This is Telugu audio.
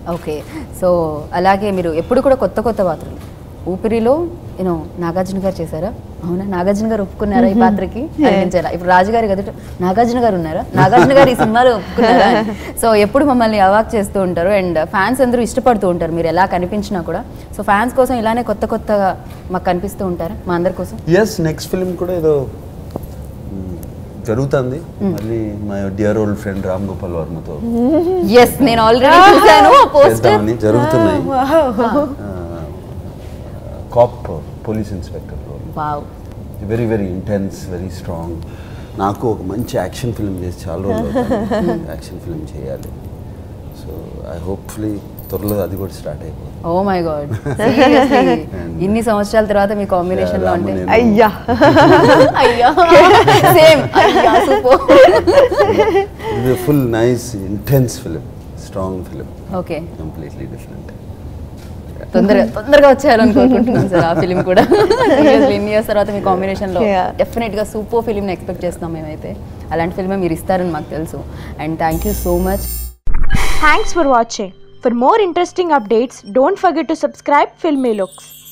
ఓకే సో అలాగే మీరు ఎప్పుడు కూడా కొత్త కొత్త పాత్రలు ఊపిరిలో యూనో నాగార్జున గారు చేశారా అవునా నాగార్జున గారు ఒప్పుకున్నారా ఈ పాత్రకి అనిపించారా ఇప్పుడు రాజుగారి కదా నాగార్జున గారు ఉన్నారా నాగార్జున గారు ఈ సినిమాలో ఒప్పుకున్నారా సో ఎప్పుడు మమ్మల్ని అవాక్ చేస్తూ ఉంటారు అండ్ ఫ్యాన్స్ అందరూ ఇష్టపడుతూ ఉంటారు మీరు ఎలా కనిపించినా కూడా సో ఫ్యాన్స్ కోసం ఇలానే కొత్త కొత్తగా మాకు కనిపిస్తూ ఉంటారా మా అందరి కోసం ఎస్ నెక్స్ట్ ఫిల్మ్ కూడా ఏదో మ్, జరుగుతుంది మళ్ళీ మా dear old friend Ram Gopal వర్మతో ఎస్ నేను ఆల్రెడీ చూశాను పోస్టర్ చేద్దామని జరుగుతున్నాయి cop police inspector role wow very very intense very strong నాకు ఒక మంచి యాక్షన్ ఫిల్మ్ చేసి చాలా రోజులు యాక్షన్ ఫిల్మ్ చేయాలి సో ఐ హోప్ఫుల్లీ త్వరలో అది కూడా స్టార్ట్ అయిపోతుంది ఓ మై గాడ్ ఇన్ని సంవత్సరాల తర్వాత మీ కాంబినేషన్ లో అంటే రాము నేను- అయ్యా అయ్యా సేమ్ అయ్యా సూపర్ ఇది full nice intense film strong film okay completely different తొందరగా తొందరగా వచ్చేయాలని కోరుకుంటున్నాను సార్ ఆ ఫిలిం కూడా Seriously, ఇన్ని ఇయర్స్ తర్వాత మీ కాంబినేషన్ లో Yeah. డెఫినెట్ గా సూపర్ ఫిలిం ని ఎక్స్పెక్ట్ చేస్తున్నాం మేమైతే అలాంటి ఫిల్మే మీరు ఇస్తారని మాకు తెలుసు and thank you so much Thanks for watching. For more interesting updates, don't forget to subscribe Filmy Looks.